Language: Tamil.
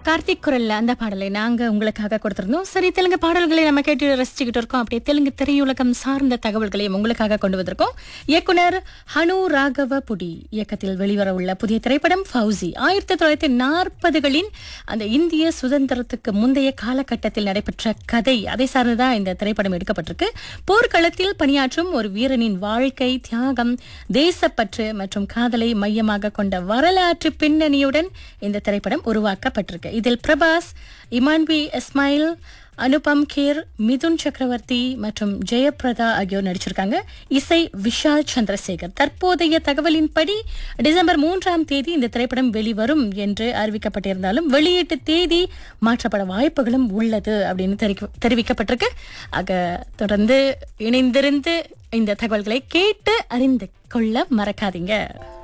கார்த்திக் குரல்ல அந்த பாடலை நாங்க உங்களுக்காக கொடுத்திருந்தோம் சரி தெலுங்கு பாடல்களை நம்ம கேட்டு ரசிச்சுக்கிட்டு இருக்கோம் அப்படியே தெலுங்கு திரையுலகம் சார்ந்த தகவல்களையும் உங்களுக்காக கொண்டு வந்திருக்கோம் இயக்குனர் ஹனு ராகவ புடி இயக்கத்தில் வெளிவர உள்ள புதிய திரைப்படம் ஃபவுசி ஆயிரத்தி தொள்ளாயிரத்தி நாற்பதுகளின் அந்த இந்திய சுதந்திரத்துக்கு முந்தைய காலகட்டத்தில் நடைபெற்ற கதை அதை சார்ந்துதான் இந்த திரைப்படம் எடுக்கப்பட்டிருக்கு போர்க்களத்தில் பணியாற்றும் ஒரு வீரனின் வாழ்க்கை தியாகம் தேசப்பற்று மற்றும் காதலை மையமாக கொண்ட வரலாற்று பின்னணியுடன் இந்த திரைப்படம் உருவாக்கப்பட்டிருக்கு இதில் பிரபாஸ் இமான்பி இஸ்மாயில் அனுபம் கேர் மிதுன் சக்கரவர்த்தி மற்றும் ஜெயபிரதா ஆகியோர் நடிச்சிருக்காங்க இசை விஷால் சந்திரசேகர் தற்போதைய தகவலின்படி டிசம்பர் மூன்றாம் தேதி இந்த திரைப்படம் வெளிவரும் என்று அறிவிக்கப்பட்டிருந்தாலும் வெளியீட்டு தேதி மாற்றப்பட வாய்ப்புகளும் உள்ளது அப்படின்னு தெரிவிக்க- தெரிவிக்கப்பட்டிருக்கு ஆக தொடர்ந்து இணைந்திருந்து இந்த தகவல்களை கேட்டு அறிந்து கொள்ள மறக்காதீங்க